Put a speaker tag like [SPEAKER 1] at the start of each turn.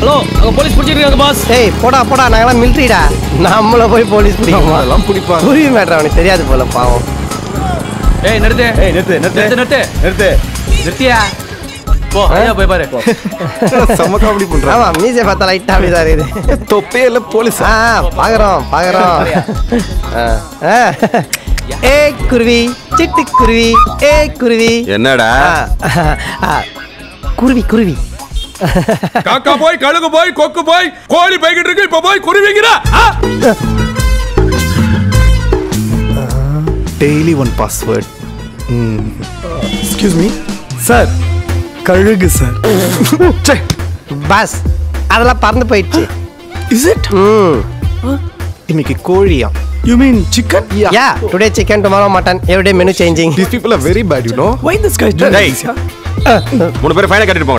[SPEAKER 1] Hello அங்க police பிடிச்சிருக்காங்க pass
[SPEAKER 2] ஏய் போடா போடா நாங்களாம் மிலிட்ரிடா நம்மள போய் போலீஸ் பிடிக்குமா
[SPEAKER 3] அதெல்லாம் பிடிப்பாங்க
[SPEAKER 2] புரிய மேட்ரு அவனுக்கு தெரியாது போல பாவம்
[SPEAKER 1] ஏய் நிறுத்து
[SPEAKER 3] ஏய் நிறுத்து நிறுத்து
[SPEAKER 1] நிறுத்து நிறுத்து
[SPEAKER 3] நிறுத்து
[SPEAKER 1] நிறுத்தியா போ ஐயா போய் பாரு
[SPEAKER 3] செம்ம காமெடி பண்றான்
[SPEAKER 2] ஆமா மீசை பார்த்தா லைட்டா அப்படிதான் இருக்குது
[SPEAKER 3] தொப்பே இல்ல போலீஸ்
[SPEAKER 2] ஆ பாக்குறோம் பாக்குறோம் ஆ, ஆ. ஏய் குருவி சிட்டு குருவி ஏய் குருவி
[SPEAKER 3] என்னடா
[SPEAKER 2] ஆ, ஆ, குருவி குருவி
[SPEAKER 4] காக்கா போய் கழுகு போய் கொக்கு போய் கோழி போய்கிட்டு இருக்கு இப்ப போய் குருவிங்கிறா ஆ?
[SPEAKER 3] Daily one password excuse me sir கழுகு சார்
[SPEAKER 2] பஸ் அதெல்லாம் பறந்து போயிடுச்சு
[SPEAKER 3] இஸ் இட்
[SPEAKER 2] ம்
[SPEAKER 3] இன்னைக்கு கோழியா you mean chicken
[SPEAKER 2] yeah today chicken tomorrow mutton everyday menu changing
[SPEAKER 3] These people are very bad, you know.
[SPEAKER 4] Why this guy
[SPEAKER 3] Hey. மூணு பேர் ஃபைனை கட்டிட்டு போங்க